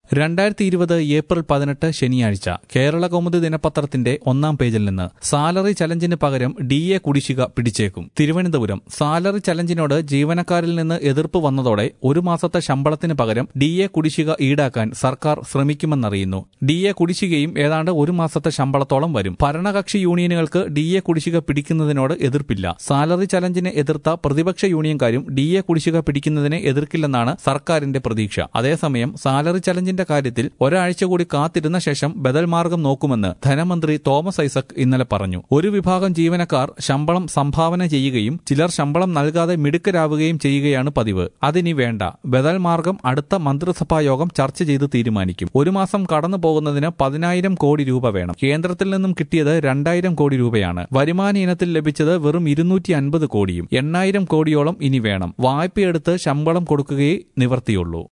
രണ്ടായിരത്തി ഇരുപത് ഏപ്രിൽ പതിനെട്ട് ശനിയാഴ്ച കേരള കൗമുദി ദിനപത്രത്തിന്റെ ഒന്നാം പേജിൽ നിന്ന് സാലറി ചലഞ്ചിന് പകരം ഡി എ കുടിശ്ശിക പിടിച്ചേക്കും തിരുവനന്തപുരം സാലറി ചലഞ്ചിനോട് ജീവനക്കാരിൽ നിന്ന് എതിർപ്പ് വന്നതോടെ ഒരു മാസത്തെ ശമ്പളത്തിന് പകരം ഡി എ കുടിശ്ശിക ഈടാക്കാൻ സർക്കാർ ശ്രമിക്കുമെന്നറിയുന്നു ഡി എ കുടിശ്ശികയും ഏതാണ്ട് ഒരു മാസത്തെ ശമ്പളത്തോളം വരും ഭരണകക്ഷി യൂണിയനുകൾക്ക് ഡി എ കുടിശ്ശിക പിടിക്കുന്നതിനോട് എതിർപ്പില്ല സാലറി ചലഞ്ചിനെ എതിർത്ത പ്രതിപക്ഷ യൂണിയൻകാരും ഡി എ കുടിശ്ശിക പിടിക്കുന്നതിനെ എതിർക്കില്ലെന്നാണ് സർക്കാരിന്റെ പ്രതീക്ഷ അതേസമയം സാലറി ചലഞ്ചിന്റെ കാര്യത്തിൽ ഒരാഴ്ച കൂടി കാത്തിരുന്ന ശേഷം ബദൽ മാർഗം നോക്കുമെന്ന് ധനമന്ത്രി തോമസ് ഐസക് ഇന്നലെ പറഞ്ഞു ഒരു വിഭാഗം ജീവനക്കാർ ശമ്പളം സംഭാവന ചെയ്യുകയും ചിലർ ശമ്പളം നൽകാതെ മിടുക്കരാവുകയും ചെയ്യുകയാണ് പതിവ് അതിനി വേണ്ട ബദൽ മാർഗം അടുത്ത മന്ത്രിസഭാ യോഗം ചർച്ച ചെയ്ത് തീരുമാനിക്കും ഒരു മാസം കടന്നു പോകുന്നതിന് പതിനായിരം കോടി രൂപ വേണം കേന്ദ്രത്തിൽ നിന്നും കിട്ടിയത് രണ്ടായിരം കോടി രൂപയാണ് വരുമാന ഇനത്തിൽ ലഭിച്ചത് വെറും ഇരുന്നൂറ്റി അൻപത് കോടിയും എണ്ണായിരം കോടിയോളം ഇനി വേണം വായ്പയെടുത്ത് ശമ്പളം കൊടുക്കുകയേ നിവർത്തിയുള്ളൂ